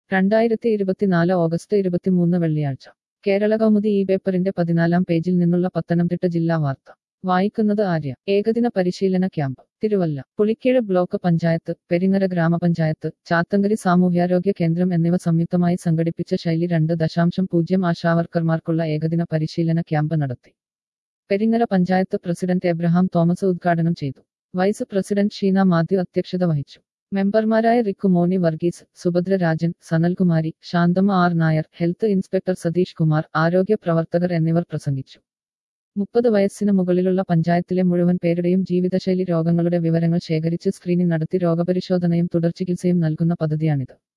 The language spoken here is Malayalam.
രണ്ടായിരത്തി ഇരുപത്തിനാല് ഓഗസ്റ്റ് ഇരുപത്തിമൂന്ന് വെള്ളിയാഴ്ച കേരള കൗമുദി ഈ പേപ്പറിന്റെ പതിനാലാം പേജിൽ നിന്നുള്ള പത്തനംതിട്ട ജില്ലാ വാർത്ത വായിക്കുന്നത് ആര്യ ഏകദിന പരിശീലന ക്യാമ്പ് തിരുവല്ല പുളിക്കീഴ് ബ്ലോക്ക് പഞ്ചായത്ത് പെരിങ്ങര ഗ്രാമപഞ്ചായത്ത് ചാത്തങ്കരി സാമൂഹ്യാരോഗ്യ കേന്ദ്രം എന്നിവ സംയുക്തമായി സംഘടിപ്പിച്ച ശൈലി രണ്ട് ദശാംശം പൂജ്യം ആശാവർക്കർമാർക്കുള്ള ഏകദിന പരിശീലന ക്യാമ്പ് നടത്തി Peringara panchayat president Abraham Thomas ഉദ്ഘാടനം ചെയ്തു വൈസ് പ്രസിഡന്റ് ഷീന മാത്യു അധ്യക്ഷത വഹിച്ചു മെമ്പർമാരായ Rikku Moni Varghese Subhadra Rajan Sanalkumari Shanthamma R Nair health inspector Satheesh Kumar ആരോഗ്യ പ്രവർത്തകർ എന്നിവർ പ്രസംഗിച്ചു മുപ്പത് വയസ്സിന് മുകളിലുള്ള പഞ്ചായത്തിലെ മുഴുവൻ പേരുടെയും ജീവിതശൈലി രോഗങ്ങളുടെ വിവരങ്ങൾ ശേഖരിച്ച് സ്ക്രീനിംഗ് നടത്തി രോഗപരിശോധനയും തുടർചികിത്സയും നൽകുന്ന പദ്ധതിയാണിത്